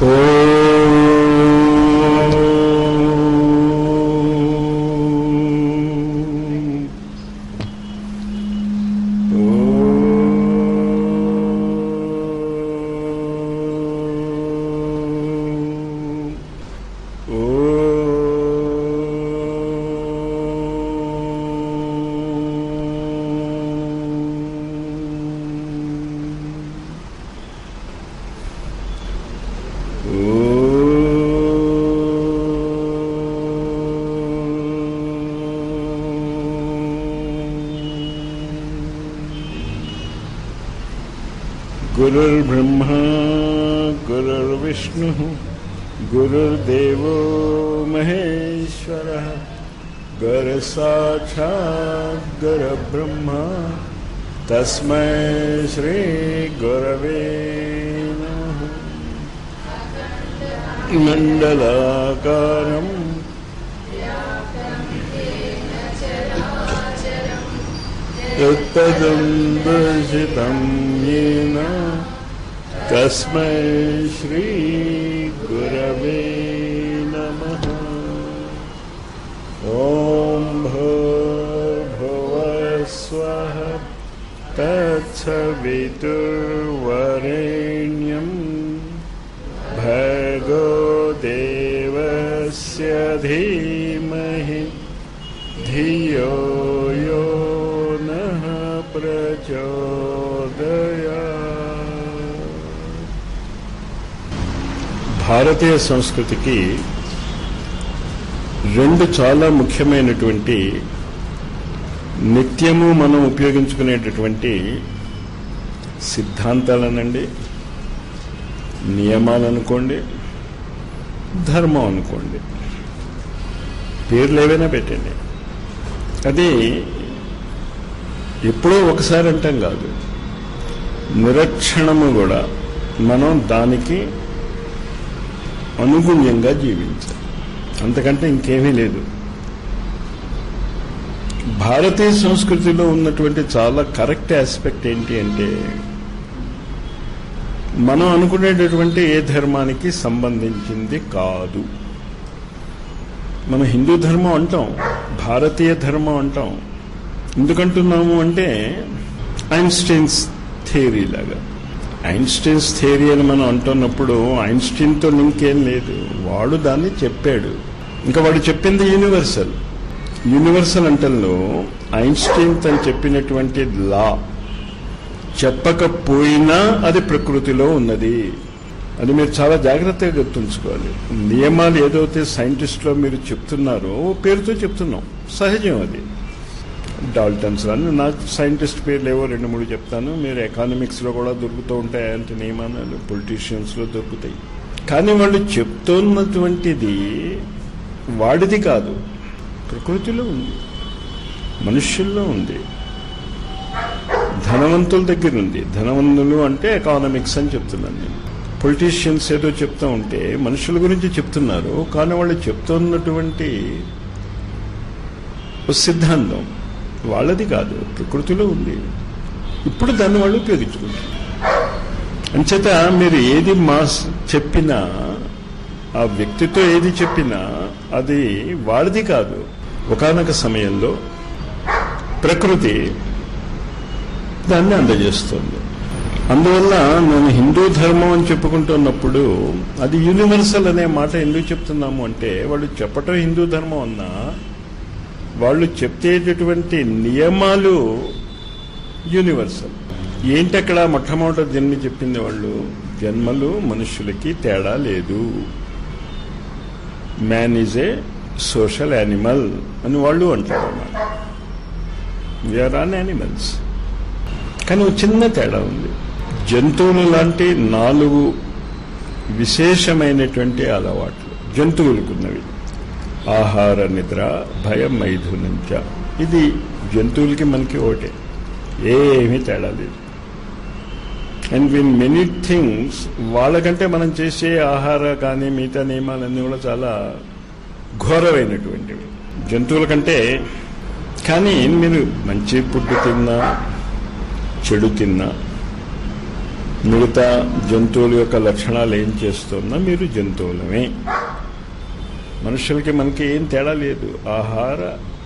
ఓం गुरुर्ब्रह्मा गुरुर्विष्णुः गुरुर्देवो महेश्वरः गुरुसाक्षात् गुरुब्रह्मा तस्मै श्रीगुरवे नमः मण्डलाकारम् यत्पदं दर्शितं येन तस्मै श्रीगुरवे नमः ॐ भुवस्वः तत्सवितुर्वरेण्यं भर्गो देवस्य धीमहि धियो यो नः ప్రచోదయా భారతీయ సంస్కృతికి రెండు చాలా ముఖ్యమైనటువంటి నిత్యము మనం ఉపయోగించుకునేటటువంటి సిద్ధాంతాలనండి నియమాలు అనుకోండి ధర్మం అనుకోండి పేర్లు ఏవైనా పెట్టండి అది ఎప్పుడో ఒకసారి అంటాం కాదు నిరక్షణము కూడా మనం దానికి అనుగుణ్యంగా జీవించాలి అంతకంటే ఇంకేమీ లేదు భారతీయ సంస్కృతిలో ఉన్నటువంటి చాలా కరెక్ట్ ఆస్పెక్ట్ ఏంటి అంటే మనం అనుకునేటటువంటి ఏ ధర్మానికి సంబంధించింది కాదు మనం హిందూ ధర్మం అంటాం భారతీయ ధర్మం అంటాం ఎందుకంటున్నాము అంటే ఐన్స్టైన్స్ థియరీ లాగా ఐన్స్టైన్స్ థియరీ అని మనం అంటున్నప్పుడు ఐన్స్టీన్తో ఇంకేం లేదు వాడు దాన్ని చెప్పాడు ఇంకా వాడు చెప్పింది యూనివర్సల్ యూనివర్సల్ అంటల్లో ఐన్స్టీన్ తను చెప్పినటువంటి లా చెప్పకపోయినా అది ప్రకృతిలో ఉన్నది అది మీరు చాలా జాగ్రత్తగా గుర్తుంచుకోవాలి నియమాలు ఏదైతే సైంటిస్ట్లో మీరు చెప్తున్నారో పేరుతో చెప్తున్నాం సహజం అది డాల్టన్స్ అని నాకు సైంటిస్ట్ పేర్లు ఏవో రెండు మూడు చెప్తాను మీరు ఎకానమిక్స్లో కూడా దొరుకుతూ ఉంటాయి అంటే నియమాలు పొలిటీషియన్స్లో దొరుకుతాయి కానీ వాళ్ళు చెప్తున్నటువంటిది వాడిది కాదు ప్రకృతిలో ఉంది మనుష్యుల్లో ఉంది ధనవంతుల దగ్గర ఉంది ధనవంతులు అంటే ఎకానమిక్స్ అని చెప్తున్నాను నేను పొలిటీషియన్స్ ఏదో చెప్తా ఉంటే మనుషుల గురించి చెప్తున్నారు కానీ వాళ్ళు చెప్తున్నటువంటి ఒక సిద్ధాంతం వాళ్ళది కాదు ప్రకృతిలో ఉంది ఇప్పుడు దాన్ని వాళ్ళు ఉపయోగించుకుంటారు అంచేత మీరు ఏది మా చెప్పినా ఆ వ్యక్తితో ఏది చెప్పినా అది వాడిది కాదు ఒకనొక సమయంలో ప్రకృతి దాన్ని అందజేస్తుంది అందువల్ల నేను హిందూ ధర్మం అని చెప్పుకుంటున్నప్పుడు అది యూనివర్సల్ అనే మాట ఎందుకు చెప్తున్నాము అంటే వాళ్ళు చెప్పటం హిందూ ధర్మం అన్నా వాళ్ళు చెప్పేటటువంటి నియమాలు యూనివర్సల్ ఏంటి అక్కడ మొట్టమొదటి జన్మ చెప్పింది వాళ్ళు జన్మలు మనుషులకి తేడా లేదు man is a social animal అని వాళ్ళు అంటారు అన్నమాట వీఆర్ ఆన్ యానిమల్స్ కానీ ఒక చిన్న తేడా ఉంది జంతువులు లాంటి నాలుగు విశేషమైనటువంటి అలవాట్లు జంతువులకున్నవి ఆహార నిద్ర భయం మైథునంచ ఇది జంతువులకి మనకి ఒకటే ఏమీ తేడా లేదు అండ్ విన్ మెనీ థింగ్స్ వాళ్ళకంటే మనం చేసే ఆహార కానీ మిగతా నియమాలన్నీ కూడా చాలా ఘోరమైనటువంటివి జంతువుల కంటే కానీ మీరు మంచి ఫుడ్ తిన్నా చెడు తిన్నా మిగతా జంతువుల యొక్క లక్షణాలు ఏం చేస్తున్నా మీరు జంతువులమే మనుషులకి మనకి ఏం తేడా లేదు ఆహార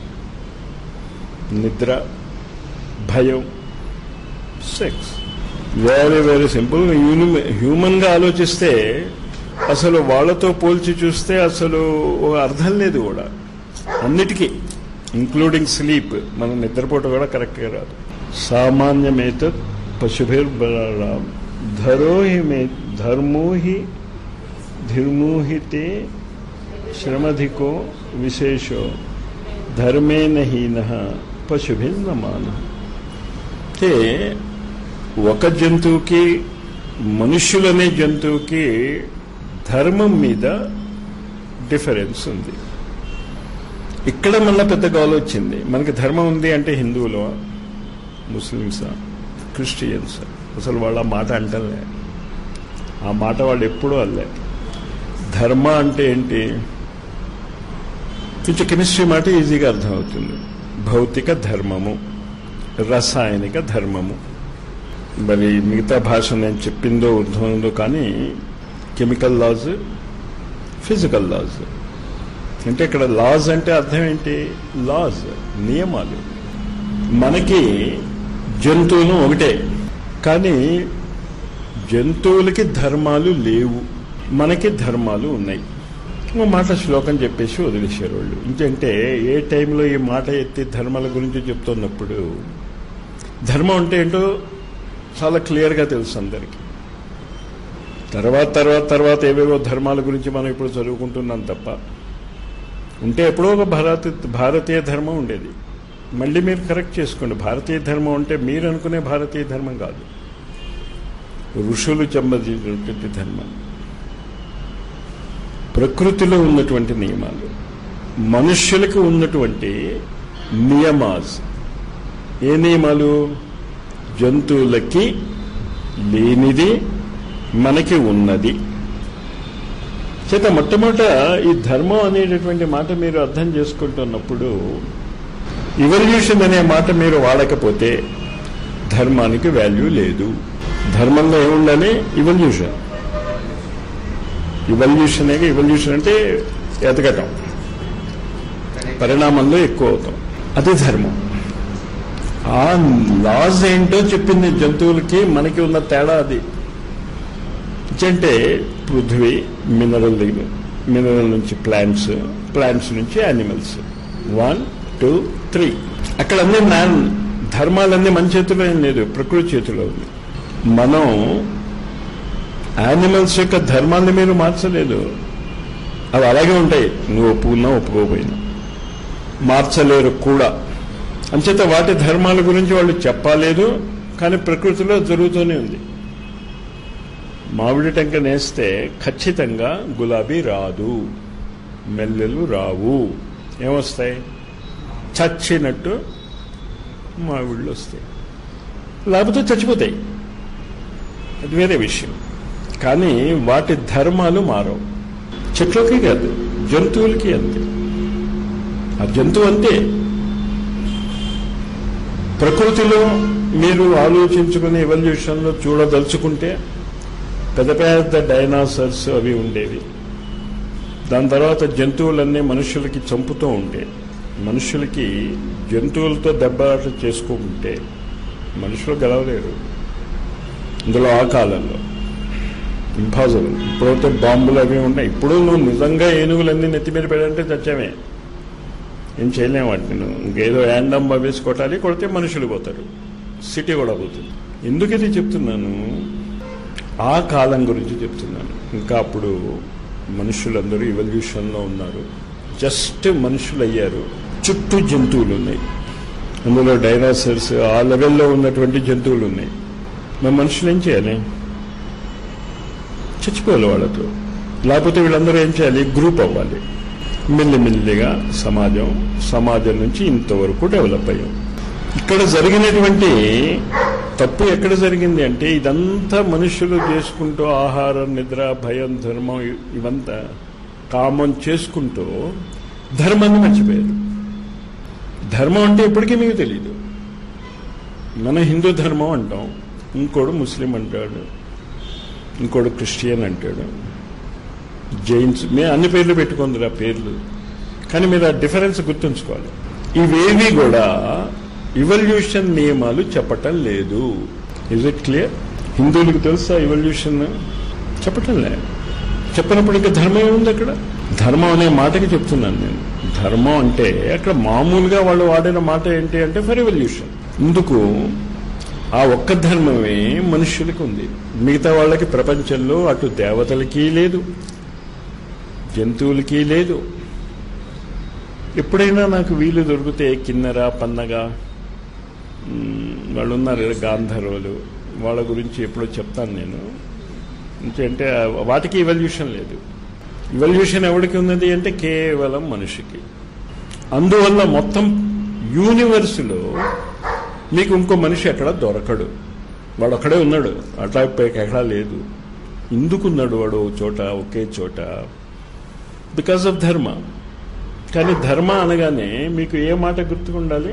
నిద్ర భయం సెక్స్ వెరీ వెరీ సింపుల్ హ్యూమన్గా ఆలోచిస్తే అసలు వాళ్ళతో పోల్చి చూస్తే అసలు ఒక అర్థం లేదు కూడా అన్నిటికీ ఇంక్లూడింగ్ స్లీప్ మనం నిద్రపోవటం కూడా కరెక్ట్గా రాదు సామాన్యమేత పశుభిర్బలాం ధరో హి మే ధర్మో హి ధిర్మూహితే శ్రమధికో విశేషో ధర్మేన హీన పశుభిన్నమాన అంటే ఒక జంతువుకి మనుష్యులనే జంతువుకి ధర్మం మీద డిఫరెన్స్ ఉంది ఇక్కడ మళ్ళీ పెద్ద గోల వచ్చింది మనకి ధర్మం ఉంది అంటే హిందువులు ముస్లిమ్సా క్రిస్టియన్స్ అసలు వాళ్ళ మాట అంటలే ఆ మాట వాళ్ళు ఎప్పుడూ అల్లే ధర్మ అంటే ఏంటి కొంచెం కెమిస్ట్రీ మాట ఈజీగా అర్థమవుతుంది భౌతిక ధర్మము రసాయనిక ధర్మము మరి మిగతా భాష నేను చెప్పిందో ఉద్భవందో కానీ కెమికల్ లాస్ ఫిజికల్ లాస్ అంటే ఇక్కడ లాస్ అంటే అర్థం ఏంటి లాస్ నియమాలు మనకి జంతువులు ఒకటే కానీ జంతువులకి ధర్మాలు లేవు మనకి ధర్మాలు ఉన్నాయి ఓ మాట శ్లోకం చెప్పేసి వదిలేశారు వాళ్ళు ఇంకంటే ఏ టైంలో ఈ మాట ఎత్తి ధర్మాల గురించి చెప్తున్నప్పుడు ధర్మం అంటే ఏంటో చాలా క్లియర్గా తెలుసు అందరికీ తర్వాత తర్వాత తర్వాత ఏవేవో ధర్మాల గురించి మనం ఇప్పుడు చదువుకుంటున్నాం తప్ప ఉంటే ఎప్పుడో ఒక భారత భారతీయ ధర్మం ఉండేది మళ్ళీ మీరు కరెక్ట్ చేసుకోండి భారతీయ ధర్మం అంటే మీరు అనుకునే భారతీయ ధర్మం కాదు ఋషులు సంబంధించినటువంటి ధర్మం ప్రకృతిలో ఉన్నటువంటి నియమాలు మనుష్యులకు ఉన్నటువంటి నియమాస్ ఏ నియమాలు జంతువులకి లేనిది మనకి ఉన్నది చేత మొట్టమొదట ఈ ధర్మం అనేటటువంటి మాట మీరు అర్థం చేసుకుంటున్నప్పుడు ఇవల్యూషన్ అనే మాట మీరు వాడకపోతే ధర్మానికి వాల్యూ లేదు ధర్మంలో ఏముండాలి ఇవల్యూషన్ ఇవల్యూషన్ ఇవల్యూషన్ అంటే ఎదగటం పరిణామంలో ఎక్కువ అవుతాం అది ధర్మం ఆ లాస్ ఏంటో చెప్పింది జంతువులకి మనకి ఉన్న తేడా అది అంటే పృథ్వీ మినరల్ మినరల్ నుంచి ప్లాంట్స్ ప్లాంట్స్ నుంచి యానిమల్స్ వన్ టూ త్రీ అక్కడ అన్ని మ్యాన్ ధర్మాలన్నీ మన చేతిలో ఏం లేదు ప్రకృతి చేతిలో ఉంది మనం యానిమల్స్ యొక్క ధర్మాన్ని మీరు మార్చలేదు అవి అలాగే ఉంటాయి నువ్వు ఒప్పుకున్నా ఒప్పుకోకపోయినా మార్చలేరు కూడా అంచేత వాటి ధర్మాల గురించి వాళ్ళు చెప్పలేదు కానీ ప్రకృతిలో జరుగుతూనే ఉంది మామిడి టెంక నేస్తే ఖచ్చితంగా గులాబీ రాదు మెల్లెలు రావు ఏమొస్తాయి చచ్చినట్టు మామిళ్ళు వస్తాయి లేకపోతే చచ్చిపోతాయి అది వేరే విషయం కానీ వాటి ధర్మాలు మారవు చెట్లకి కాదు జంతువులకి అంతే ఆ జంతువు అంతే ప్రకృతిలో మీరు ఆలోచించుకునే ఎవల్యూషన్లో చూడదలుచుకుంటే పెద్ద పెద్ద డైనాసర్స్ అవి ఉండేవి దాని తర్వాత జంతువులన్నీ మనుషులకి చంపుతూ ఉంటే మనుషులకి జంతువులతో దెబ్బలాట చేసుకుంటే మనుషులు గెలవలేరు ఇందులో ఆ కాలంలో ఇంపాసిబుల్ ఇప్పుడైతే బాంబులు అవి ఉన్నాయి ఇప్పుడు నువ్వు నిజంగా ఏనుగులన్నీ నెత్తి మీద పెడంటే చచ్చామే ఏం చేయలేము వాటిని నువ్వు ఇంకేదో యాండమ్ వేసి కొట్టాలి కొడితే మనుషులు పోతారు సిటీ కూడా పోతుంది ఎందుకు ఇది చెప్తున్నాను ఆ కాలం గురించి చెప్తున్నాను ఇంకా అప్పుడు మనుషులందరూ ఇవల్యూషన్లో ఉన్నారు జస్ట్ మనుషులు అయ్యారు చుట్టూ జంతువులు ఉన్నాయి అందులో డైనాసర్స్ ఆ లెవెల్లో ఉన్నటువంటి జంతువులు ఉన్నాయి మరి మనుషులు ఏం చేయాలి చచ్చిపోవాలి వాళ్ళతో లేకపోతే వీళ్ళందరూ ఏం చేయాలి గ్రూప్ అవ్వాలి మెల్లిమెల్లిగా సమాజం సమాజం నుంచి ఇంతవరకు డెవలప్ అయ్యాం ఇక్కడ జరిగినటువంటి తప్పు ఎక్కడ జరిగింది అంటే ఇదంతా మనుషులు చేసుకుంటూ ఆహారం నిద్ర భయం ధర్మం ఇవంతా కామం చేసుకుంటూ ధర్మాన్ని మర్చిపోయారు ధర్మం అంటే ఇప్పటికీ మీకు తెలియదు మన హిందూ ధర్మం అంటాం ఇంకోడు ముస్లిం అంటాడు ఇంకోడు క్రిస్టియన్ అంటాడు జైన్స్ మేము అన్ని పేర్లు పెట్టుకుంది ఆ పేర్లు కానీ మీరు ఆ డిఫరెన్స్ గుర్తుంచుకోవాలి ఇవేవి కూడా ఇవల్యూషన్ నియమాలు చెప్పటం లేదు ఇజ్ ఇట్ క్లియర్ హిందువులకు తెలుసా ఇవల్యూషన్ చెప్పటం లేదు చెప్పినప్పుడు ఇంకా ధర్మం ఏముంది అక్కడ ధర్మం అనే మాటకి చెప్తున్నాను నేను ధర్మం అంటే అక్కడ మామూలుగా వాళ్ళు వాడిన మాట ఏంటి అంటే ఫర్ ఎవల్యూషన్ ఇందుకు ఆ ఒక్క ధర్మమే మనుష్యులకు ఉంది మిగతా వాళ్ళకి ప్రపంచంలో అటు దేవతలకి లేదు జంతువులకి లేదు ఎప్పుడైనా నాకు వీలు దొరికితే కిన్నెర పన్నగా మ్, వాళ్ళు ఉన్నారు కదా, గాంధర్వులు వాళ్ళ గురించి ఎప్పుడో చెప్తాను నేను అంటే వాటికి ఇవల్యూషన్ లేదు ఇవల్యూషన్ ఎవరికి ఉన్నది అంటే కేవలం మనిషికి అందువల్ల మొత్తం యూనివర్స్లో మీకు ఇంకో మనిషి ఎక్కడ దొరకడు వాడు ఒక్కడే ఉన్నాడు అట్లా పైకి ఎక్కడా లేదు ఎందుకున్నాడు వాడు ఓ చోట ఒకే చోట బికాస్ ఆఫ్ ధర్మ కానీ ధర్మ అనగానే మీకు ఏ మాట గుర్తుకుండాలి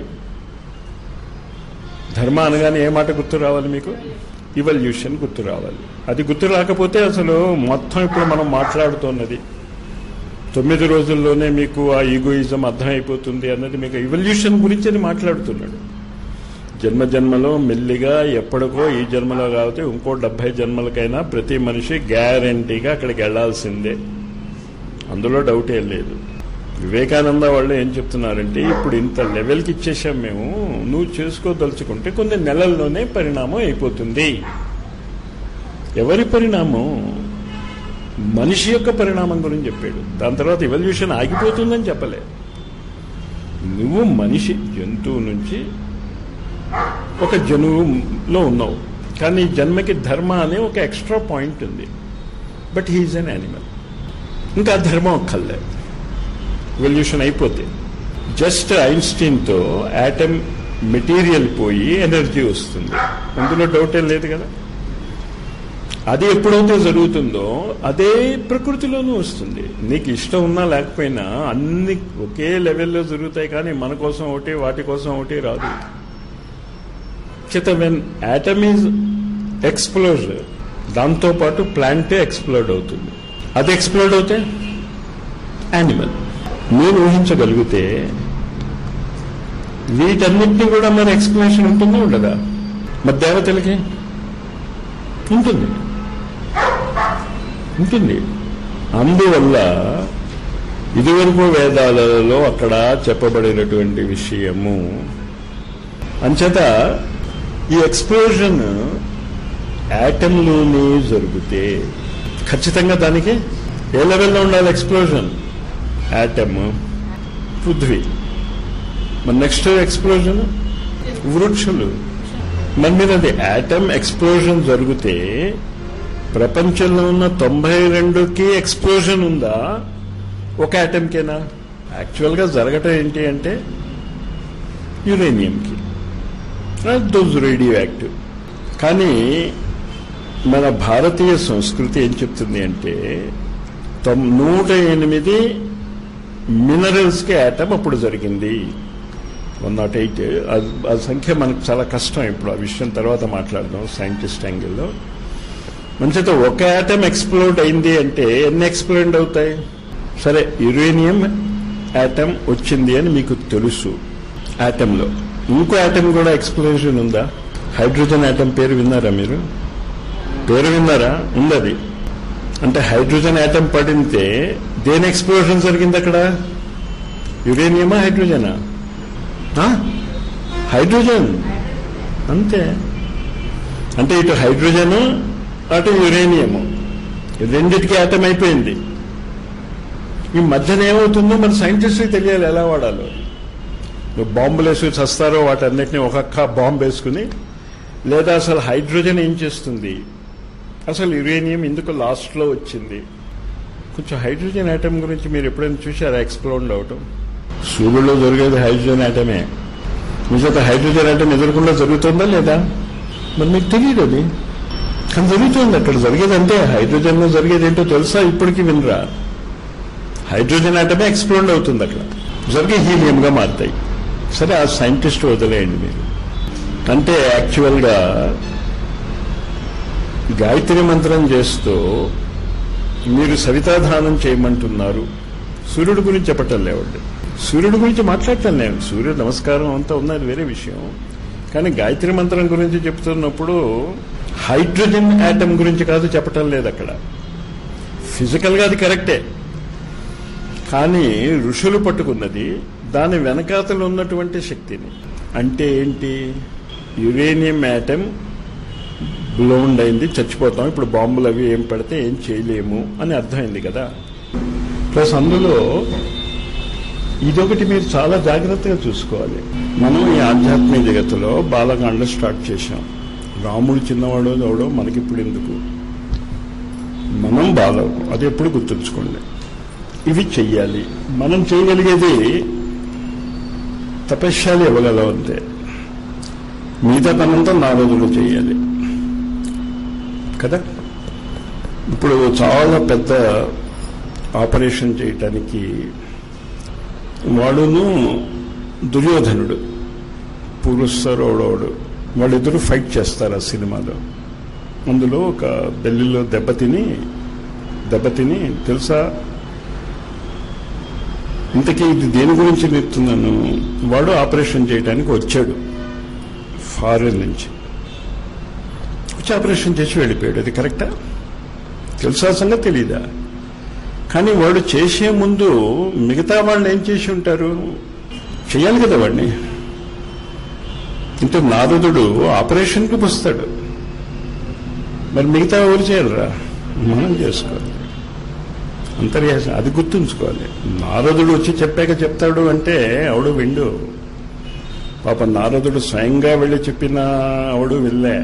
ధర్మ అనగానే ఏ మాట గుర్తు రావాలి మీకు ఇవల్యూషన్ గుర్తు రావాలి అది గుర్తు రాకపోతే అసలు మొత్తం ఇప్పుడు మనం మాట్లాడుతున్నది తొమ్మిది రోజుల్లోనే మీకు ఆ ఈగోయిజం అర్థమైపోతుంది అన్నది మీకు ఇవల్యూషన్ గురించి అని మాట్లాడుతున్నాడు జన్మ జన్మలో మెల్లిగా ఎప్పటికో ఈ జన్మలో కాబట్టి ఇంకో డెబ్బై జన్మలకైనా ప్రతి మనిషి గ్యారంటీగా అక్కడికి వెళ్లాల్సిందే అందులో డౌట్ ఏం లేదు వివేకానంద వాళ్ళు ఏం చెప్తున్నారంటే ఇప్పుడు ఇంత లెవెల్కి ఇచ్చేసాం మేము నువ్వు చేసుకోదలుచుకుంటే కొన్ని నెలల్లోనే పరిణామం అయిపోతుంది ఎవరి పరిణామం మనిషి యొక్క పరిణామం గురించి చెప్పాడు దాని తర్వాత ఎవల్యూషన్ ఆగిపోతుందని చెప్పలే నువ్వు మనిషి జంతువు నుంచి ఒక జనువులో ఉన్నావు కానీ ఈ జన్మకి ధర్మ అనే ఒక ఎక్స్ట్రా పాయింట్ ఉంది బట్ హీఈస్ అన్ యానిమల్ ఇంకా ధర్మం ఒక్కర్లే ఎవల్యూషన్ అయిపోతే జస్ట్ ఐన్స్టీన్తో యాటమ్ మెటీరియల్ పోయి ఎనర్జీ వస్తుంది అందులో డౌట్ ఏం లేదు కదా అది ఎప్పుడైతే జరుగుతుందో అదే ప్రకృతిలోనూ వస్తుంది నీకు ఇష్టం ఉన్నా లేకపోయినా అన్ని ఒకే లెవెల్లో జరుగుతాయి కానీ మన కోసం ఒకటి వాటి కోసం ఒకటి రాదు చేత వెన్ యాటమ్ ఈజ్ ఎక్స్ప్లోజ్ దాంతో పాటు ప్లాంటే ఎక్స్ప్లోడ్ అవుతుంది అది ఎక్స్ప్లోడ్ అవుతే యానిమల్ మీరు ఊహించగలిగితే వీటన్నిటినీ కూడా మన ఎక్స్ప్లెనేషన్ ఉంటుందా ఉండదా మరి దేవతలకి ఉంటుంది ఉంటుంది అందువల్ల ఇదివరకు వేదాలలో అక్కడ చెప్పబడినటువంటి విషయము అంచేత ఈ ఎక్స్ప్లోజన్ యాటంలోనే జరిగితే ఖచ్చితంగా దానికి ఏ లెవెల్లో ఉండాలి ఎక్స్ప్లోజన్ యాటమ్ పృథ్వీ మరి నెక్స్ట్ ఎక్స్ప్లోజన్ వృక్షులు మరి మీరు అది యాటమ్ ఎక్స్ప్లోజన్ జరిగితే ప్రపంచంలో ఉన్న తొంభై రెండుకి ఎక్స్ప్లోజన్ ఉందా ఒక యాటమ్కేనా యాక్చువల్గా జరగటం ఏంటి అంటే యురేనియంకి దోస్ రేడియో యాక్టివ్ కానీ మన భారతీయ సంస్కృతి ఏం చెప్తుంది అంటే తొమ్- నూట ఎనిమిది మినరల్స్కి యాటమ్ అప్పుడు జరిగింది వన్ నాట్ ఎయిట్ ఆ సంఖ్య మనకు చాలా కష్టం ఇప్పుడు ఆ విషయం తర్వాత మాట్లాడదాం సైంటిస్ట్ యాంగిల్లో మంచితో ఒక యాటమ్ ఎక్స్ప్లోడ్ అయింది అంటే ఎన్ని ఎక్స్ప్లోడ్ అవుతాయి సరే యురేనియం యాటమ్ వచ్చింది అని మీకు తెలుసు యాటంలో ఇంకో యాటమ్ కూడా ఎక్స్ప్లోజన్ ఉందా హైడ్రోజన్ యాటమ్ పేరు విన్నారా మీరు పేరు విన్నారా ఉందది అంటే హైడ్రోజన్ యాటమ్ పడితే దేని ఎక్స్ప్లోజన్ జరిగింది అక్కడ యురేనియమా హైడ్రోజనా ఆ? హైడ్రోజన్ అంతే అంటే ఇటు హైడ్రోజన్ అటు యురేనియము రెండిటికి యాటమ్ అయిపోయింది ఈ మధ్యన ఏమవుతుందో మన సైంటిస్ట్కి తెలియాలి ఎలా వాడాలో నువ్వు బాంబులు వేసుకుని చస్తారో వాటన్నిటిని ఒక్కొక్క బాంబు వేసుకుని లేదా అసలు హైడ్రోజన్ ఏం చేస్తుంది అసలు యురేనియం ఎందుకు లాస్ట్లో వచ్చింది కొంచెం హైడ్రోజన్ యాటమ్ గురించి మీరు ఎప్పుడైనా చూసారా ఎక్స్ప్లోర్ అవటం సూర్యుల్లో జరిగేది హైడ్రోజన్ యాటమే మీ చేత హైడ్రోజన్ యాటమ్ ఎదురకుండా జరుగుతుందా లేదా మరి మీకు తెలియదు అది కానీ జరుగుతుంది అక్కడ జరిగేది అంటే హైడ్రోజన్లో జరిగేది ఏంటో తెలుసా ఇప్పటికీ వినరా హైడ్రోజన్ ఆటమే ఎక్స్ప్లోడ్ అవుతుంది అక్కడ జరిగే హీలియంగా మారుతాయి సరే ఆ సైంటిస్ట్ వదిలేయండి మీరు అంటే యాక్చువల్గా గాయత్రి మంత్రం చేస్తూ మీరు సవితాధానం చేయమంటున్నారు సూర్యుడి గురించి చెప్పటం లేవండి సూర్యుడి గురించి మాట్లాడటం లేదు సూర్యుడు నమస్కారం అంతా ఉన్నది వేరే విషయం కానీ గాయత్రి మంత్రం గురించి చెప్తున్నప్పుడు హైడ్రోజన్ యాటమ్ గురించి కాదు చెప్పటం లేదు అక్కడ ఫిజికల్గా అది కరెక్టే కానీ ఋషులు పట్టుకున్నది దాని వెనకాతలు ఉన్నటువంటి శక్తిని అంటే ఏంటి యురేనియం యాటమ్ బ్లోండ్ అయింది చచ్చిపోతాం ఇప్పుడు బాంబులు అవి ఏం పెడితే ఏం చేయలేము అని అర్థమైంది కదా ప్లస్ అందులో ఇదొకటి మీరు చాలా జాగ్రత్తగా చూసుకోవాలి మనం ఈ ఆధ్యాత్మిక జగత్తులో బాలకాండ స్టార్ట్ చేశాం రాముడు చిన్నవాడు ఎవడో మనకిప్పుడు ఎందుకు మనం బాలం అది ఎప్పుడు గుర్తుంచుకోండి ఇవి చెయ్యాలి మనం చేయగలిగేది తపశ్శాలి ఇవ్వగలం అంతే మిగతా పనంతా నా రోజులు చేయాలి కదా ఇప్పుడు చాలా పెద్ద ఆపరేషన్ చేయటానికి వాడును దుర్యోధనుడు పూర్వస్తరోడోడు వాళ్ళిద్దరూ ఫైట్ చేస్తారు ఆ సినిమాలో అందులో ఒక బెల్లిలో దెబ్బతిని దెబ్బతిని తెలుసా ఇంతకీ ఇది దేని గురించి చెప్తున్నాను వాడు ఆపరేషన్ చేయడానికి వచ్చాడు ఫారెన్ నుంచి వచ్చి ఆపరేషన్ చేసి వెళ్ళిపోయాడు అది కరెక్టా తెలుసా సంగతి తెలీదా కానీ వాడు చేసే ముందు మిగతా వాళ్ళు ఏం చేసి ఉంటారు చేయాలి కదా వాడిని ఇంత నారదుడు ఆపరేషన్కి వస్తాడు మరి మిగతా ఎవరు చేయరురా మనం చేసుకోవాలి అంతర్యాసం అది గుర్తుంచుకోవాలి నారదుడు వచ్చి చెప్పాక చెప్తాడు అంటే అవడు విండు పాప నారదుడు స్వయంగా వెళ్ళి చెప్పిన అవడు వెళ్ళే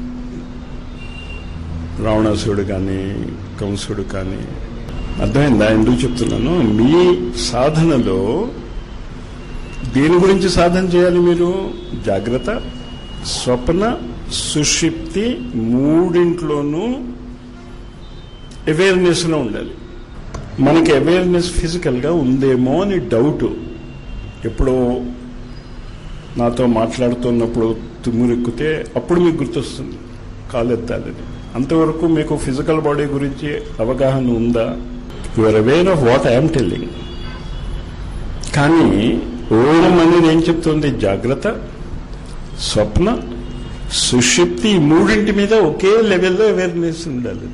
రావణాసుడు కానీ కంసుడు కానీ అర్థమైందా ఎందుకు చెప్తున్నాను మీ సాధనలో దేని గురించి సాధన చేయాలి మీరు జాగ్రత్త స్వప్న సుషిప్తి మూడింట్లోనూ అవేర్నెస్లో ఉండాలి మనకి అవేర్నెస్ ఫిజికల్గా ఉందేమో అని డౌట్ ఎప్పుడో నాతో మాట్లాడుతున్నప్పుడు తుమ్మురెక్కితే అప్పుడు మీకు గుర్తొస్తుంది కాలెత్తాలని అంతవరకు మీకు ఫిజికల్ బాడీ గురించి అవగాహన ఉందా you are aware of what I'm telling కానీ ఓం అనేది ఏం చెప్తుంది జాగ్రత్త స్వప్న సుషిప్తి ఈ మూడింటి మీద ఒకే లెవెల్లో అవేర్నెస్ ఉండాలి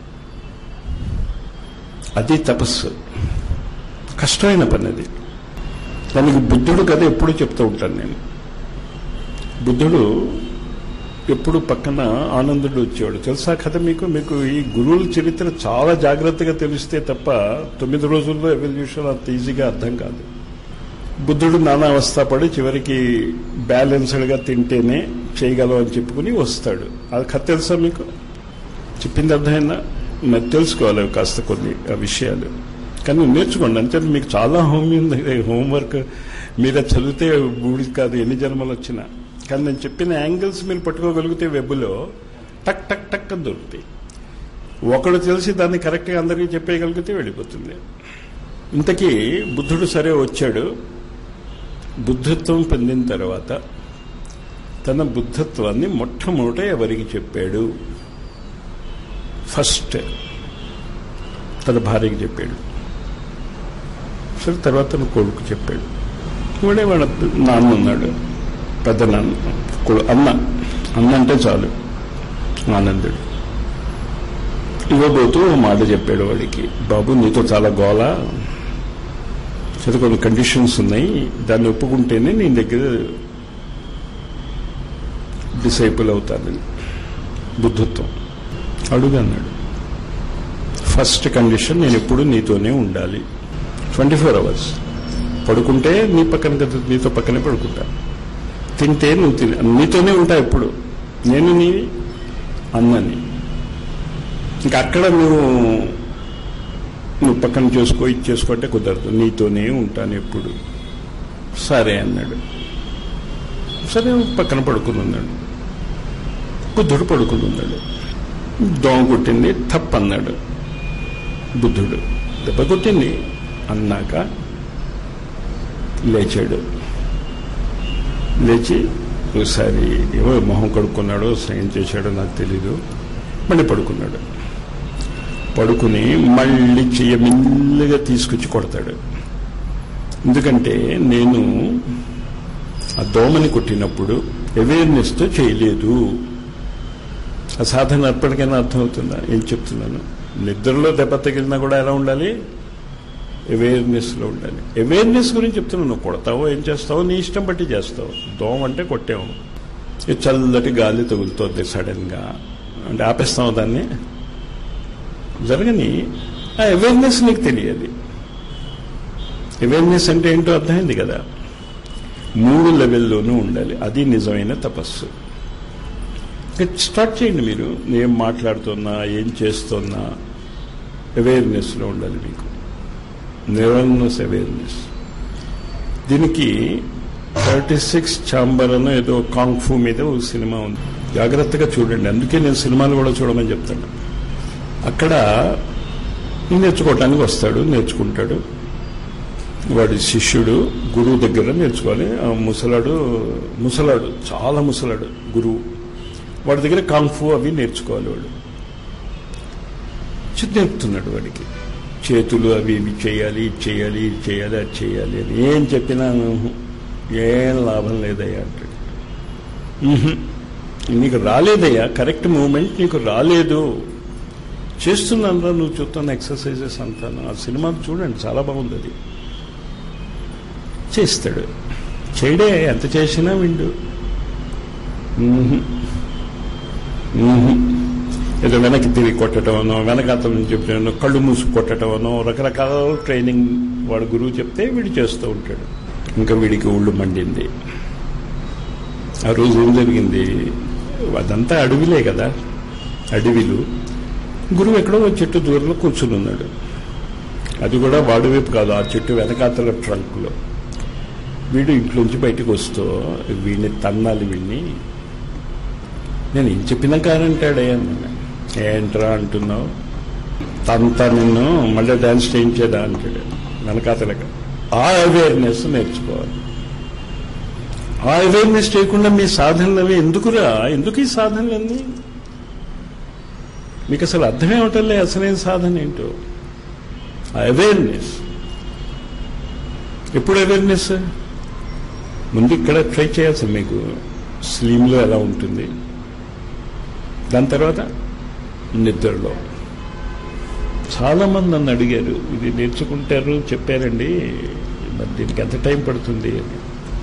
అది తపస్సు కష్టమైన పని అది దానికి బుద్ధుడు కథ ఎప్పుడు చెప్తూ ఉంటాను నేను బుద్ధుడు ఎప్పుడు పక్కన ఆనందుడు వచ్చేవాడు తెలుసా కథ మీకు మీకు ఈ గురువుల చరిత్ర చాలా జాగ్రత్తగా తెలిస్తే తప్ప తొమ్మిది రోజుల్లో ఎవల్యూషన్ అంత ఈజీగా అర్థం కాదు బుద్ధుడు నానా అవస్థ పడి చివరికి బ్యాలెన్స్డ్గా తింటేనే చేయగలం అని చెప్పుకుని వస్తాడు అది కథ తెలుసా మీకు చెప్పింది అర్థమైందా మరి తెలుసుకోవాలి కాస్త కొన్ని ఆ విషయాలు కానీ నేర్చుకోండి అంతే మీకు చాలా హోమ్ ఉంది హోంవర్క్ మీరు అది చదివితే బూడి కాదు ఎన్ని జన్మలు వచ్చినా కానీ నేను చెప్పిన యాంగిల్స్ మీరు పట్టుకోగలిగితే వెబ్లో టక్ టక్ టక్ అని దొరుకుతాయి ఒకడు తెలిసి దాన్ని కరెక్ట్గా అందరికీ చెప్పేయగలిగితే వెళ్ళిపోతుంది ఇంతకీ బుద్ధుడు సరే వచ్చాడు బుద్ధత్వం పొందిన తర్వాత తన బుద్ధత్వాన్ని మొట్టమొదట ఎవరికి చెప్పాడు ఫస్ట్ తన భార్యకి చెప్పాడు సరే తర్వాత తన కొడుకు చెప్పాడు వాడే వాడు నాన్న ఉన్నాడు పెద్ద నాన్న కొడు అన్న అన్న అంటే చాలు ఆనందుడు ఇవ్వబోతూ ఓ మాట చెప్పాడు వాడికి బాబు నీతో చాలా గోల సరే కొన్ని కండిషన్స్ ఉన్నాయి దాన్ని ఒప్పుకుంటేనే నీ దగ్గర డిసైపుల్ అవుతానని బుద్ధత్వం అడుగు అన్నాడు ఫస్ట్ కండిషన్ నేను ఎప్పుడు నీతోనే ఉండాలి ట్వంటీ ఫోర్ అవర్స్ పడుకుంటే నీ పక్కన కదా నీతో పక్కనే పడుకుంటా తింటే నువ్వు తిని నీతోనే ఉంటా ఎప్పుడు నేను నీ అన్నని ఇంకా అక్కడ నువ్వు నువ్వు పక్కన చేసుకో ఇది చేసుకో అంటే కుదరదు నీతోనే ఉంటాను ఎప్పుడు సరే అన్నాడు సరే పక్కన పడుకుని ఉన్నాడు బుద్ధుడు పడుకుని ఉన్నాడు దోమ కొట్టింది తప్పన్నాడు బుద్ధుడు దెబ్బ కొట్టింది అన్నాక లేచాడు లేచి ఒకసారి ఏవో మొహం కడుక్కున్నాడో సైన్ చేశాడో నాకు తెలీదు మళ్ళీ పడుకున్నాడు పడుకుని మళ్ళీ చెయ్య మెల్లిగా తీసుకొచ్చి కొడతాడు ఎందుకంటే నేను ఆ దోమని కొట్టినప్పుడు అవేర్నెస్తో చేయలేదు ఆ సాధన ఎప్పటికైనా అర్థమవుతుందా ఏం చెప్తున్నాను నిద్రలో దెబ్బ తగిలినా కూడా ఎలా ఉండాలి అవేర్నెస్లో ఉండాలి అవేర్నెస్ గురించి చెప్తున్నాను నువ్వు కొడతావో ఏం చేస్తావో నీ ఇష్టం బట్టి చేస్తావు దోమ అంటే కొట్టావు ఈ చల్లటి గాలి తగులుతోంది సడన్గా అంటే ఆపేస్తావు దాన్ని జరగని ఆ అవేర్నెస్ నీకు తెలియాలి అవేర్నెస్ అంటే ఏంటో అర్థమైంది కదా మూడు లెవెల్లోనూ ఉండాలి అది నిజమైన తపస్సు స్టార్ట్ చేయండి మీరు నేను మాట్లాడుతున్నా ఏం చేస్తున్నా అవేర్నెస్లో ఉండాలి మీకు నిరన్నస్ అవేర్నెస్ దీనికి థర్టీ సిక్స్ ఛాంబర్ అని ఏదో కాంగ్ఫూ మీద ఒక సినిమా ఉంది జాగ్రత్తగా చూడండి అందుకే నేను సినిమాలు కూడా చూడమని చెప్తాను అక్కడ నేర్చుకోవటానికి వస్తాడు నేర్చుకుంటాడు వాడి శిష్యుడు గురువు దగ్గర నేర్చుకోవాలి ఆ ముసలాడు ముసలాడు చాలా ముసలాడు గురువు వాడి దగ్గర కాంఫు అవి నేర్చుకోవాలి వాడు చిన్న నేర్పుతున్నాడు వాడికి చేతులు అవి ఇవి చేయాలి ఇది చేయాలి ఇది చేయాలి అది చేయాలి అని ఏం చెప్పినా "ఉహు, ఏం లాభం లేదయ్యా అంటాడు "ఉహు, నీకు రాలేదయ్యా కరెక్ట్ మూమెంట్ నీకు రాలేదు చేస్తున్నాను నువ్వు చూస్తున్న ఎక్సర్సైజెస్ అంతాను ఆ సినిమా చూడండి చాలా బాగుంది అది చేస్తాడు చేయడే ఎంత చేసినా విండు "ఉహు, ఉహు." ఏదో వెనక్కి తిరిగి కొట్టడమనో వెనకాతల నుంచి చెప్పడమో కళ్ళు మూసి కొట్టడమనో రకరకాల ట్రైనింగ్ వాడు గురువు చెప్తే వీడు చేస్తూ ఉంటాడు ఇంకా వీడికి ఒళ్ళు మండింది ఆ రోజు ఏం జరిగింది అదంతా అడవిలే కదా అడవిలు గురువు ఎక్కడో ఒక చెట్టు దూరంలో కూర్చుని ఉన్నాడు అది కూడా వాడి వైపు కాదు ఆ చెట్టు వెనకాతల ట్రంక్లో వీడు ఇంట్లోంచి బయటకు వస్తూ వీడిని తన్నాలి వీడిని నేను ఏం చెప్పినా కానంటాడే అన్నాను ఏంట్రా అంటున్నావు తంతా నిన్ను మళ్ళీ డాన్స్ చేయించేదా అంటాడు వెనకాతలక ఆ అవేర్నెస్ నేర్చుకోవాలి ఆ అవేర్నెస్ చేయకుండా మీ సాధనలు అవి ఎందుకురా ఎందుకు ఈ సాధనలన్నీ మీకు అసలు అర్థమే అవటంలే అసలైన సాధన ఏంటో ఆ అవేర్నెస్ ఎప్పుడు అవేర్నెస్ ముందు ఇక్కడ ట్రై చేయాల్సింది మీకు స్లీమ్లో ఎలా ఉంటుంది దాని తర్వాత నిద్రలో చాలా మంది నన్ను అడిగారు ఇది నేర్చుకుంటారు చెప్పారండి మరి దీనికి ఎంత టైం పడుతుంది అని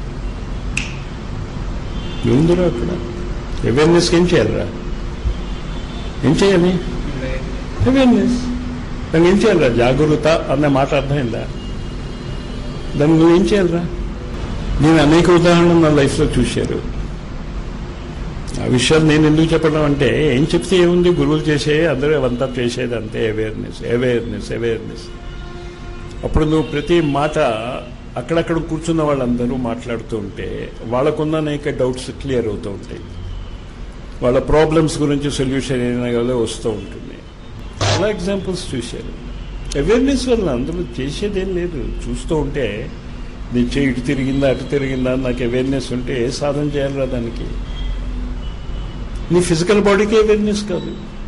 ఏముందిరా అక్కడ అవేర్నెస్కి ఏం చేయాలరా ఏం చేయాలి అవేర్నెస్ దాన్ని ఏం చేయాలరా జాగరూకత అన్న మాట అర్థమైందా దాన్ని నువ్వేం చేయాలరా నేను అనేక ఉదాహరణలు నా లైఫ్లో చూశారు ఆ విషయాలు నేను ఎందుకు చెప్పడం అంటే ఏం చెప్తే ఏముంది గురువులు చేసే అందరూ అవంతా చేసేది అంతే అవేర్నెస్ అవేర్నెస్ అవేర్నెస్ అప్పుడు నువ్వు ప్రతి మాట అక్కడక్కడ కూర్చున్న వాళ్ళందరూ మాట్లాడుతూ ఉంటే వాళ్ళకున్న అనేక డౌట్స్ క్లియర్ అవుతూ ఉంటాయి వాళ్ళ ప్రాబ్లమ్స్ గురించి సొల్యూషన్ ఏదైనా వస్తూ ఉంటుంది చాలా ఎగ్జాంపుల్స్ చూశారు అవేర్నెస్ వల్ల అందులో చేసేదేం లేదు చూస్తూ ఉంటే నీ చేయి ఇటు తిరిగిందా అటు తిరిగిందా అని నాకు అవేర్నెస్ ఉంటే ఏ సాధన చేయాలరా దానికి నీ ఫిజికల్ బాడీకి అవేర్నెస్ కాదు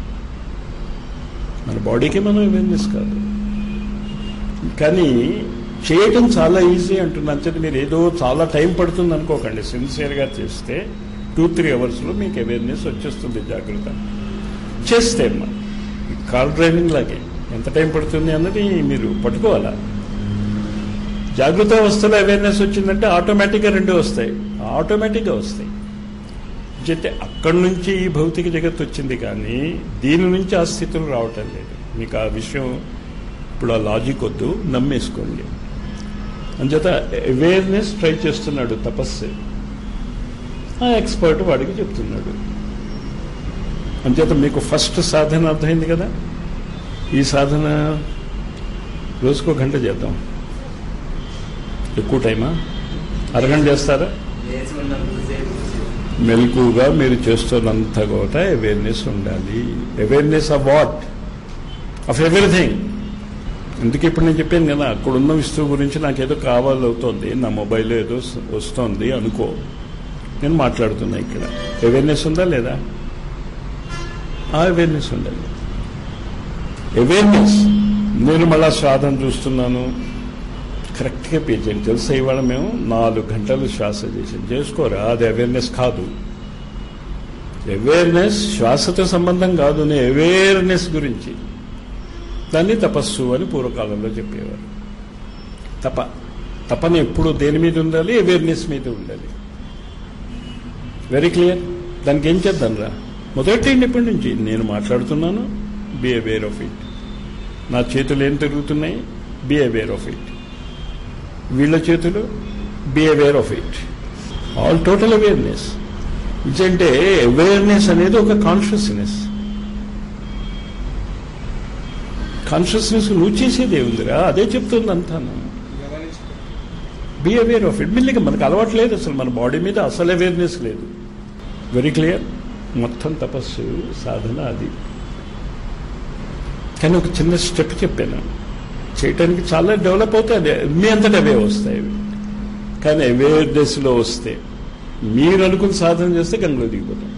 మన బాడీకి మనం అవేర్నెస్ కాదు కానీ చేయటం చాలా ఈజీ అంటున్నా అంచేది మీరు ఏదో చాలా టైం పడుతుంది అనుకోకండి సిన్సియర్గా చేస్తే టూ త్రీ అవర్స్లో మీకు అవేర్నెస్ వచ్చేస్తుంది జాగ్రత్త చేస్తే అమ్మా కార్ డ్రైవింగ్ లాగే ఎంత టైం పడుతుంది అన్నది మీరు పట్టుకోవాలా జాగ్రత్త అవస్థలో అవేర్నెస్ వచ్చిందంటే ఆటోమేటిక్గా రెండు వస్తాయి ఆటోమేటిక్గా వస్తాయి అంటే అక్కడి నుంచి ఈ భౌతిక జగత్తు వచ్చింది కానీ దీని నుంచి ఆ స్థితులు రావటం లేదు మీకు ఆ విషయం ఇప్పుడు ఆ లాజిక్ వద్దు నమ్మేసుకోండి అంచేత అవేర్నెస్ ట్రై చేస్తున్నాడు తపస్సు ఆ ఎక్స్పర్ట్ వాడికి చెప్తున్నాడు అంచేత మీకు ఫస్ట్ సాధన అర్థమైంది కదా ఈ సాధన రోజుకో గంట చేద్దాం ఎక్కువ టైమా అరగంట చేస్తారా మెలకుగా మీరు చేస్తున్నంత కూడా అవేర్నెస్ ఉండాలి awareness of what of everything అందుకే ఇప్పుడు నేను చెప్పాను కదా అక్కడున్న వస్తువు గురించి నాకేదో కావాలవుతోంది నా మొబైల్ ఏదో వస్తోంది అనుకో నేను మాట్లాడుతున్నా ఇక్కడ అవేర్నెస్ ఉందా లేదా ఆ అవేర్నెస్ ఉండాలి అవేర్నెస్ నేను మళ్ళా శ్వాసం చూస్తున్నాను కరెక్ట్గా పేజెంట్ తెలుసా ఇవాళ మేము నాలుగు గంటలు శ్వాస చేసాం చేసుకోరా అది అవేర్నెస్ కాదు అవేర్నెస్ శ్వాసతో సంబంధం కాదు నీ అవేర్నెస్ గురించి దాన్ని తపస్సు అని పూర్వకాలంలో చెప్పేవారు తప తపన ఎప్పుడు దేని మీద ఉండాలి అవేర్నెస్ మీద ఉండాలి వెరీ క్లియర్ దానికి ఏం చేద్దాం రా మొదటి ఇప్పటి నుంచి నేను మాట్లాడుతున్నాను బి అవేర్ ఆఫ్ ఇట్ నా చేతులు ఏం తిరుగుతున్నాయి బి అవేర్ ఆఫ్ ఇట్ వీళ్ళ చేతులు be aware of it all total awareness ఇదంటే అవేర్నెస్ అనేది ఒక కాన్షియస్నెస్ కాన్షియస్నెస్ నువ్వు చేసేదే ఉందిరా అదే చెప్తుంది అంతాను బి అవేర్ ఆఫ్ ఇట్ మిల్లిగా మనకు అలవాటు లేదు అసలు మన బాడీ మీద అసలు అవేర్నెస్ లేదు వెరీ క్లియర్ మొత్తం తపస్సు సాధన అది కానీ ఒక చిన్న స్టెప్ చెప్పాను చేయటానికి చాలా డెవలప్ అవుతాయి మీ అంతటా అవే వస్తాయి అవి కానీ అవేర్నెస్లో వస్తే మీరు అనుకుని సాధన చేస్తే గంగలో దిగిపోతాం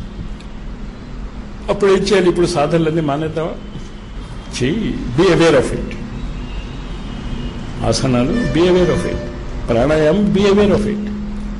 అప్పుడు ఏం చేయాలి ఇప్పుడు సాధనలన్నీ మానేద్దామా చెయ్యి బి అవేర్ ఆఫ్ ఇట్ ఆసనాలు బి అవేర్ ఆఫ్ ఇట్ ప్రాణాయామం బి అవేర్ ఆఫ్ ఇట్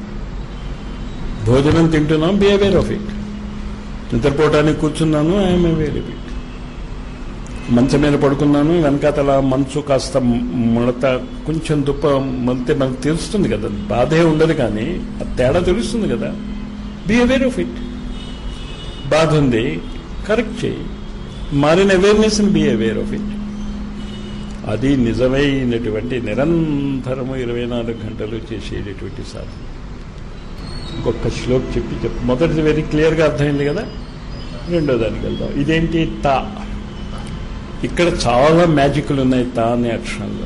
భోజనం తింటున్నాం బి అవేర్ ఆఫ్ ఇట్ నిద్రపోవటానికి కూర్చున్నాను ఐఎమ్ అవేర్ ఆఫ్ ఇట్ మంచం మీద పడుకున్నాను వెనకాతల మంచు కాస్త ముడత కొంచెం దుప్ప మలితే మనకు తెలుస్తుంది కదా బాధే ఉండదు కానీ ఆ తేడా తెలుస్తుంది కదా బి అవేర్ ఆఫ్ ఇట్ బాధ ఉంది కరెక్ట్ చేయి మారిన awareness be aware of it అది నిజమైనటువంటి నిరంతరము ఇరవై నాలుగు గంటలు చేసేటటువంటి సాధన ఇంకొక శ్లోక్ చెప్పి చెప్పు మొదటిది వెరీ క్లియర్గా అర్థమైంది కదా రెండో దానికి వెళ్దాం ఇదేంటి తా ఇక్కడ చాలా మ్యాజిక్లు ఉన్నాయి తా అనే అక్షరంలో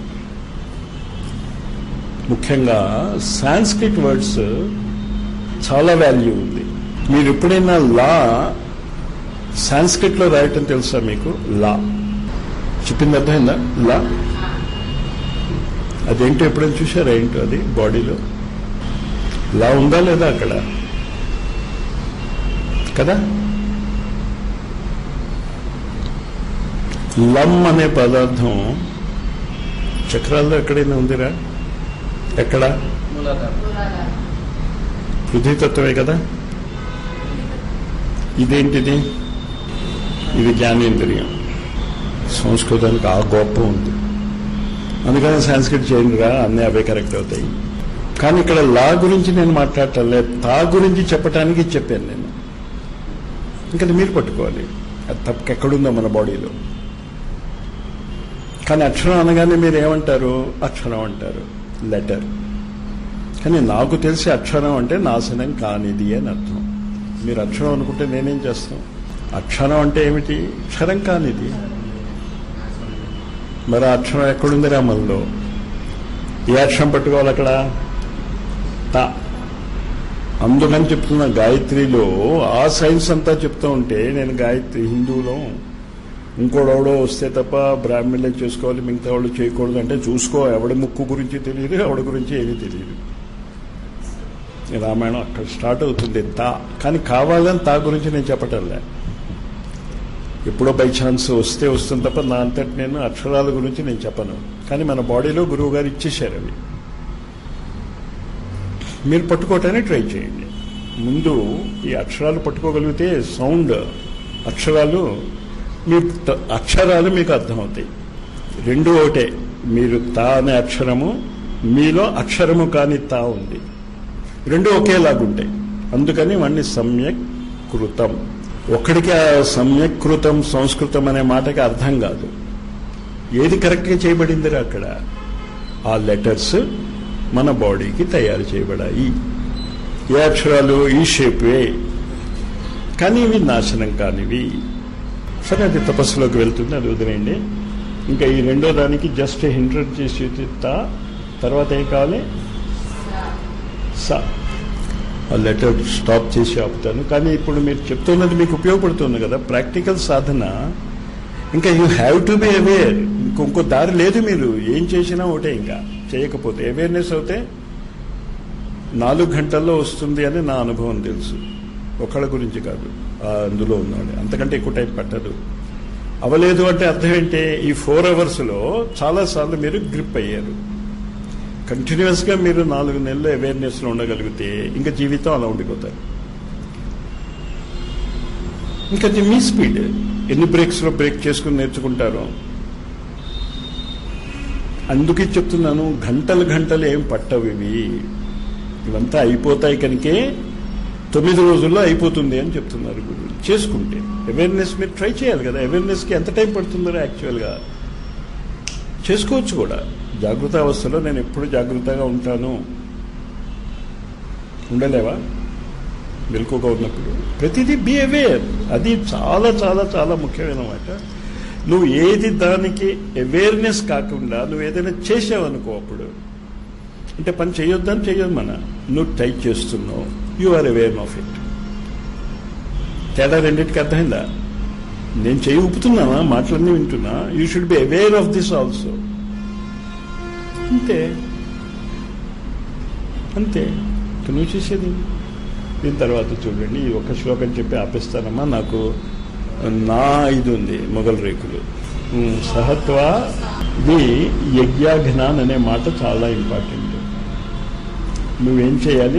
ముఖ్యంగా సాంస్క్రిట్ వర్డ్స్ చాలా వాల్యూ ఉంది మీరు ఎప్పుడైనా లా సాంస్క్రిట్లో రాయటం తెలుసా మీకు లా చెప్పింది అర్థమైందా లా అదేంటో ఎప్పుడైనా చూసారా ఏంటో అది బాడీలో లా ఉందా లేదా అక్కడ కదా లమ్ అనే పదార్థం చక్రాల్లో ఎక్కడైనా ఉందిరా ఎక్కడ పృథ్వీతత్వమే కదా ఇదేంటిది ఇది జ్ఞానేంద్రియం సంస్కృతానికి ఆ గొప్ప ఉంది అందుకని సంస్కృతి చేయండిరా అన్నీ అవే కరెక్ట్ అవుతాయి కానీ ఇక్కడ లా గురించి నేను మాట్లాడటం లేదు తా గురించి చెప్పడానికి చెప్పాను నేను ఇంకా మీరు పట్టుకోవాలి అది తప్పక ఎక్కడుందో మన బాడీలో కానీ అక్షరం అనగానే మీరు ఏమంటారు అక్షరం అంటారు లెటర్ కానీ నాకు తెలిసి అక్షరం అంటే నాశనం కానిది అని అర్థం మీరు అక్షరం అనుకుంటే నేనేం చేస్తాం అక్షరం అంటే ఏమిటి అక్షరం కానిది మరి ఆ అక్షరం ఎక్కడుంది రామల్లో ఏ అక్షరం పట్టుకోవాలి అక్కడ తా అందుకని చెప్తున్నా గాయత్రిలో ఆ సైన్స్ అంతా చెప్తూ ఉంటే నేను గాయత్రి హిందువులో ఇంకోడెవడో వస్తే తప్ప బ్రాహ్మణులే చేసుకోవాలి మిగతా వాళ్ళు చేయకూడదు అంటే చూసుకో ఎవడి ముక్కు గురించి తెలియదు ఎవడి గురించి ఏమీ తెలియదు రామాయణం అక్కడ స్టార్ట్ అవుతుంది తా కానీ కావాలని తా గురించి నేను చెప్పటంలే ఎప్పుడో బై ఛాన్స్ వస్తే వస్తుంది తప్ప నా అంతటి నేను అక్షరాల గురించి నేను చెప్పను కానీ మన బాడీలో గురువు గారు ఇచ్చేశారు అవి మీరు పట్టుకోవటానికి ట్రై చేయండి ముందు ఈ అక్షరాలు పట్టుకోగలిగితే సౌండ్ అక్షరాలు మీ త- అక్షరాలు మీకు అర్థమవుతాయి రెండు ఒకటే మీరు తా అనే అక్షరము మీలో అక్షరము కాని తా ఉంది రెండు ఒకేలాగుంటాయి అందుకని వాడిని సమ్యక్ కృతం ఒక్కడికి ఆ సమ్యక్ కృతం సంస్కృతం అనే మాటకి అర్థం కాదు ఏది కరెక్ట్గా చేయబడిందిరా అక్కడ ఆ లెటర్స్ మన బాడీకి తయారు చేయబడాయి ఏ అక్షరాలు ఈ షేపే కానీ ఇవి నాశనం కానివి సరే అది తపస్సులోకి వెళ్తుంది అది వదిలేయండి ఇంకా ఈ రెండో దానికి జస్ట్ హింటర్ చేసి తా తర్వాత ఏం కావాలి సా ఆ లెటర్ స్టాప్ చేసి ఆపుతాను కానీ ఇప్పుడు మీరు చెప్తున్నది మీకు ఉపయోగపడుతుంది కదా ప్రాక్టికల్ సాధన ఇంకా you have to be aware ఇంకొక దారి లేదు మీరు ఏం చేసినా ఒకటే ఇంకా చేయకపోతే అవేర్నెస్ అవుతే నాలుగు గంటల్లో వస్తుంది అని నా అనుభవం తెలుసు ఒకళ్ళ గురించి కాదు ఆ అందులో ఉన్నాడు అంతకంటే ఎక్కువ టైం పట్టదు అవలేదు అంటే అర్థం ఏంటి ఈ ఫోర్ అవర్స్లో చాలాసార్లు మీరు గ్రిప్ అయ్యారు కంటిన్యూస్గా మీరు నాలుగు నెలలు అవేర్నెస్లో ఉండగలిగితే ఇంకా జీవితం అలా ఉండిపోతారు ఇంకా అది మీ స్పీడ్ ఎన్ని బ్రేక్స్లో బ్రేక్ చేసుకుని నేర్చుకుంటారో అందుకే చెప్తున్నాను గంటలు గంటలు ఏం పట్టవు ఇవి ఇవంతా అయిపోతాయి కనుకే తొమ్మిది రోజుల్లో అయిపోతుంది అని చెప్తున్నారు గురువు చేసుకుంటే అవేర్నెస్ మీరు ట్రై చేయాలి కదా అవేర్నెస్కి ఎంత టైం పడుతుందో యాక్చువల్గా చేసుకోవచ్చు కూడా జాగృత అవస్థలో నేను ఎప్పుడు జాగ్రత్తగా ఉంటాను ఉండలేవా మెలకుగా ఉన్నప్పుడు ప్రతిదీ బీ అవేర్ అది చాలా చాలా చాలా ముఖ్యమైన మాట నువ్వు ఏది దానికి అవేర్నెస్ కాకుండా నువ్వు ఏదైనా చేసావు అనుకో అప్పుడు అంటే పని చేయొద్దని చేయొద్దు మన నువ్వు ట్రై చేస్తున్నావు you are aware of it తేడా రెండింటికి అర్థమైందా నేను చేయి ఊపుతున్నానా మాటలన్నీ వింటున్నా you should be aware of this also అంతే అంతే ఇక నువ్వు చేసేది దీని తర్వాత చూడండి ఈ ఒక్క శ్లోకం చెప్పి ఆపేస్తానమ్మా నాకు నా ఇది ఉంది మొగల్ రేకులు ఉమ్, సహత్వ ఇది యజ్ఞాఘ్నాన్ అనే మాట చాలా ఇంపార్టెంట్ నువ్వేం చేయాలి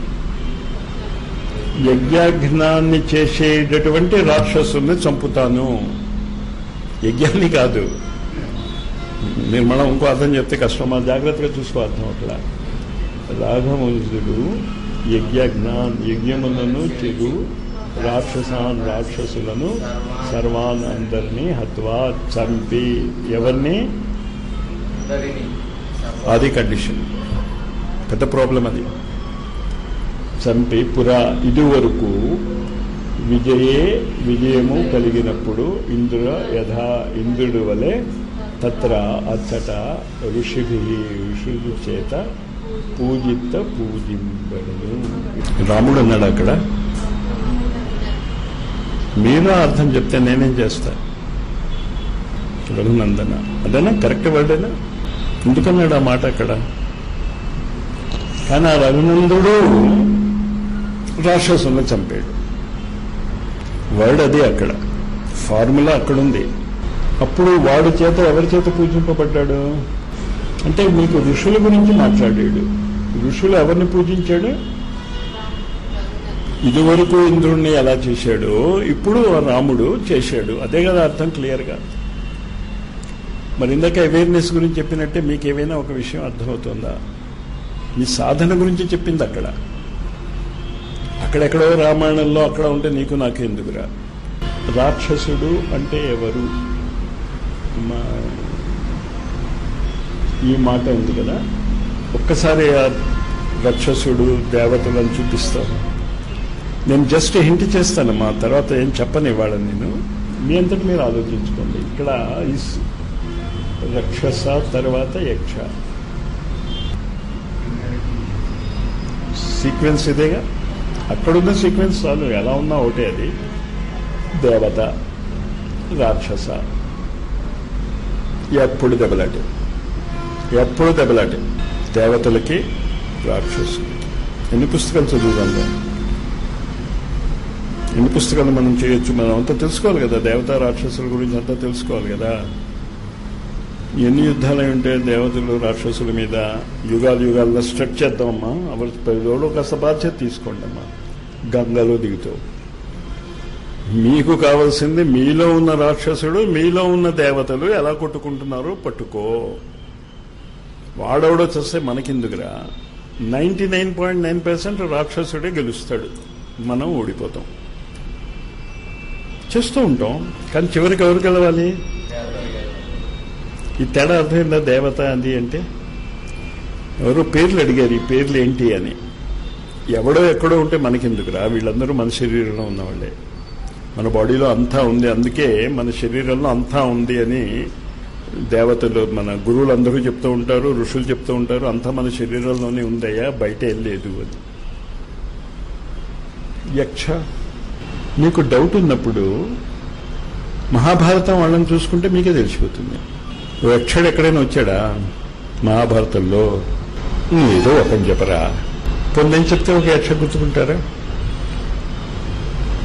యజ్ఞాఘ్నాన్ని చేసేటటువంటి రాక్షసుల్ని చంపుతాను యజ్ఞాన్ని కాదు మీరు మనం ఇంకో అర్థం చెప్తే కష్టం మనం జాగ్రత్తగా చూసుకో అర్థం అట్లా రాఘవంశుడు యజ్ఞాన్ యజ్ఞములను చెడు రాక్షసాన్ రాక్షసులను సర్వాన్ అందరినీ హత్వా చంపి ఎవరిని అందరినీ అది కండిషన్ పెద్ద ప్రాబ్లం అది చంపి పురా ఇదివరకు విజయే విజయము కలిగినప్పుడు ఇంద్ర యథా ఇంద్రుడు వలె తత్ర అచ్చట ఋషిభి ఋషుల చేత పూజిత పూజింపడను రాముడు అన్నాడు అక్కడ మీరు అర్థం చెప్తే నేనేం చేస్తా రఘునందన అదేనా కరెక్ట్ వర్డేనా ఎందుకన్నాడు ఆ మాట అక్కడ కానీ ఆ రఘునందుడు రాక్షసులను చంపాడు వర్డ్ అది అక్కడ ఫార్ములా అక్కడుంది అప్పుడు వాడి చేత ఎవరి చేత పూజింపబడ్డాడు అంటే మీకు ఋషుల గురించి మాట్లాడాడు ఋషులు ఎవరిని పూజించాడు ఇదివరకు ఇంద్రుణ్ణి ఎలా చేశాడో ఇప్పుడు ఆ రాముడు చేశాడు అదే కదా అర్థం క్లియర్గా మరి ఇందాక అవేర్నెస్ గురించి చెప్పినట్టే మీకు ఏమైనా ఒక విషయం అర్థమవుతుందా మీ సాధన గురించి చెప్పింది అక్కడ అక్కడెక్కడో రామాయణంలో అక్కడ ఉంటే నీకు నాకు ఎందుకురా రాక్షసుడు అంటే ఎవరు మా ఈ మాట ఉంది కదా ఒక్కసారి ఆ రాక్షసుడు దేవతలను చూపిస్తాను నేను జస్ట్ హింట్ చేస్తాను మా తర్వాత ఏం చెప్పని ఇవాళ నేను మీ అంతటి మీరు ఆలోచించుకోండి ఇక్కడ ఈ స్- రక్షస తర్వాత యక్ష సీక్వెన్స్ ఇదేగా అక్కడున్న సీక్వెన్స్ చాలు ఎలా ఉన్నా ఒకటే అది దేవత రాక్షస ఎప్పుడు దెబ్బలాటే ఎప్పుడు దెబ్బలాటే దేవతలకి రాక్షసులకి ఎన్ని పుస్తకాలు చదువుదాం ఎన్ని పుస్తకాలు మనం చేయొచ్చు మనం అంతా తెలుసుకోవాలి కదా దేవతా రాక్షసుల గురించి అంతా తెలుసుకోవాలి కదా ఎన్ని యుద్ధాలు అయి ఉంటే దేవతలు రాక్షసుల మీద యుగాలు యుగాల్లో స్ట్రక్ చేద్దామమ్మా ఎవరు ఎవరో కాస్త బాధ్యత తీసుకోండి అమ్మా గంగలో దిగుతావు మీకు కావాల్సింది మీలో ఉన్న రాక్షసుడు మీలో ఉన్న దేవతలు ఎలా కొట్టుకుంటున్నారో పట్టుకో వాడెవడో చూస్తే మనకెందుకురా ninety nine point nine percent రాక్షసుడే గెలుస్తాడు మనం ఓడిపోతాం చేస్తూ ఉంటాం కానీ చివరికి ఎవరు గెలవాలి ఈ తేడా అర్థమైందా దేవత అది అంటే ఎవరో పేర్లు అడిగారు ఈ పేర్లు ఏంటి అని ఎవడో ఎక్కడో ఉంటే మనకెందుకురా వీళ్ళందరూ మన శరీరంలో ఉన్నవాళ్ళే మన బాడీలో అంతా ఉంది అందుకే మన శరీరంలో అంతా ఉంది అని దేవతలు మన గురువులందరూ చెప్తూ ఉంటారు ఋషులు చెప్తూ ఉంటారు అంతా మన శరీరంలోనే ఉందయ్యా బయట వెళ్ళలేదు అని యక్ష మీకు డౌట్ ఉన్నప్పుడు మహాభారతం వాళ్ళని చూసుకుంటే మీకే తెలిసిపోతుంది ఓ యక్షుడు ఎక్కడైనా వచ్చాడా మహాభారతంలో ఏదో ఒకటి చెప్పరా పొందని చెప్తే ఒక యక్ష గుర్తుకుంటారా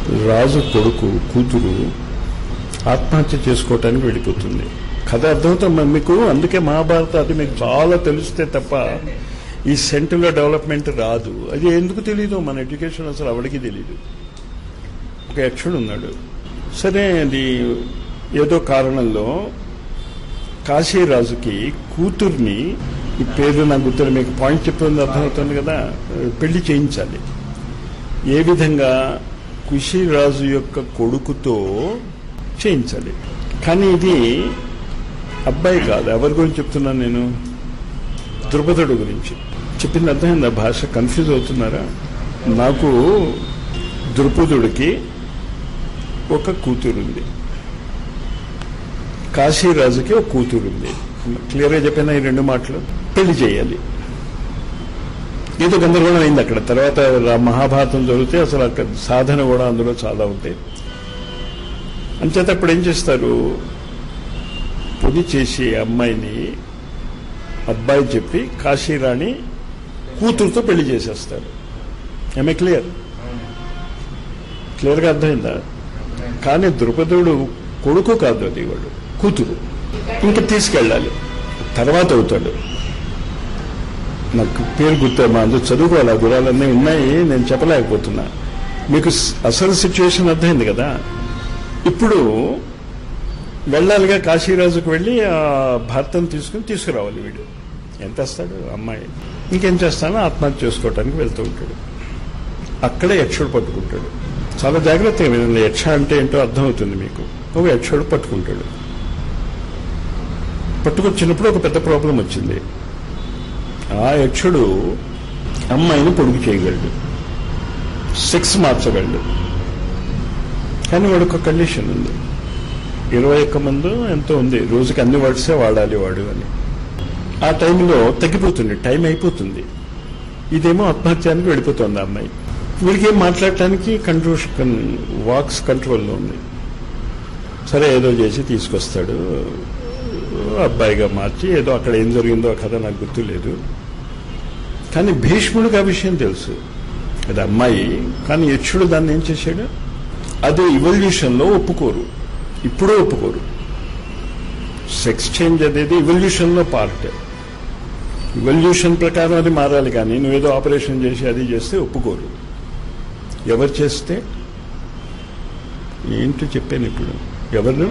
రాజు కొడుకు కూతురు ఆత్మహత్య చేసుకోవటానికి వెళ్ళిపోతుంది కథ అర్థమవుతాం మీకు అందుకే మహాభారత అది మీకు చాలా తెలిస్తే తప్ప ఈ సెంటులో డెవలప్మెంట్ రాదు అది ఎందుకు తెలియదు మన ఎడ్యుకేషన్ అసలు అవడికి తెలియదు ఒక యక్షుడు ఉన్నాడు సరే అది ఏదో కారణంలో కాశీరాజుకి కూతుర్ని ఈ పేరు నాకు గుర్తు మీకు పాయింట్ చెప్తుంది అర్థమవుతుంది కదా పెళ్లి చేయించాలి ఏ విధంగా కుషిరాజు యొక్క కొడుకుతో చేయించాలి కానీ ఇది అబ్బాయి కాదు ఎవరి గురించి చెప్తున్నాను నేను ద్రుపదుడు గురించి చెప్పింది అర్థమైందా భాష కన్ఫ్యూజ్ అవుతున్నారా నాకు ద్రుపదుడికి ఒక కూతురుంది కాశీరాజుకి ఒక కూతురుంది క్లియర్గా చెప్పిన ఈ రెండు మాటలు పెళ్లి చేయాలి ఏదో గందరగోళం అయింది అక్కడ తర్వాత రా- మహాభారతం జరిగితే అసలు అక్కడ సాధన కూడా అందులో చాలా ఉంటాయి అంచేత అప్పుడు ఏం చేస్తారు పొడి చేసి అమ్మాయిని అబ్బాయి చెప్పి కాశీరాణి కూతురుతో పెళ్లి చేసేస్తారు ఏమే క్లియర్ క్లియర్గా అర్థమైందా కానీ ద్రుపదుడు కొడుకు కాదు అది వాడు కూతురు ఇంకా తీసుకెళ్ళాలి తర్వాత అవుతాడు నాకు పేరు గుర్తు మా అందరూ చదువుకోవాలి ఆ గురాలన్నీ ఉన్నాయి నేను చెప్పలేకపోతున్నా మీకు స్- అసలు సిచ్యువేషన్ అర్థమైంది కదా ఇప్పుడు వెళ్ళాలిగా కాశీరాజుకు వెళ్ళి ఆ భర్తను తీసుకుని తీసుకురావాలి వీడు ఎంత వస్తాడు అమ్మాయి ఇంకేం చేస్తానో ఆత్మహత్య చేసుకోవటానికి వెళ్తూ ఉంటాడు అక్కడే యక్షుడు పట్టుకుంటాడు చాలా జాగ్రత్తగా వినండి యక్ష అంటే ఏంటో అర్థమవుతుంది మీకు ఒక యక్షుడు పట్టుకుంటాడు పట్టుకొచ్చినప్పుడు ఒక పెద్ద ప్రాబ్లం వచ్చింది ఆ యక్షుడు అమ్మాయిని పొడుగు చేయగలడు సెక్స్ మార్చగలడు కానీ వాడు ఒక కండిషన్ ఉంది ఇరవై ఒక్క మంది ఎంతో ఉంది రోజుకి అన్ని వర్డ్సే వాడాలి వాడు అని ఆ టైంలో తగ్గిపోతుంది టైం అయిపోతుంది ఇదేమో ఆత్మహత్యానికి వెళ్ళిపోతుంది ఆ అమ్మాయి వీడికి ఏం మాట్లాడటానికి కంట్రోల్ వాక్స్ కంట్రోల్లో ఉంది సరే ఏదో చేసి తీసుకొస్తాడు అబ్బాయిగా మార్చి ఏదో అక్కడ ఏం జరిగిందో ఆ కథ నాకు గుర్తు లేదు కానీ భీష్ముడికి ఆ విషయం తెలుసు అది అమ్మాయి కానీ యక్షుడు దాన్ని ఏం చేశాడు అది ఇవల్యూషన్లో ఒప్పుకోరు ఇప్పుడు ఒప్పుకోరు సెక్స్ చేంజ్ అనేది ఇవల్యూషన్లో పార్ట్ ఇవల్యూషన్ ప్రకారం అది మారాలి కానీ నువ్వేదో ఆపరేషన్ చేసి అది చేస్తే ఒప్పుకోరు ఎవరు చేస్తే ఏంటో చెప్పాను ఇప్పుడు ఎవరు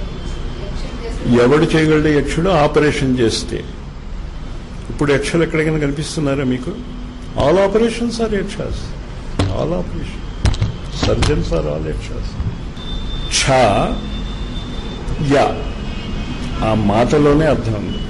ఎవడు చేయగలడు యక్షుడు ఆపరేషన్ చేస్తే ఇప్పుడు యక్షలు ఎక్కడికైనా కనిపిస్తున్నారా మీకు ఆల్ ఆపరేషన్స్ ఆర్ యక్షాస్ all operation surgeons are all యక్షాస్ ఛ యా ఆ మాటలోనే అర్థం ఉంది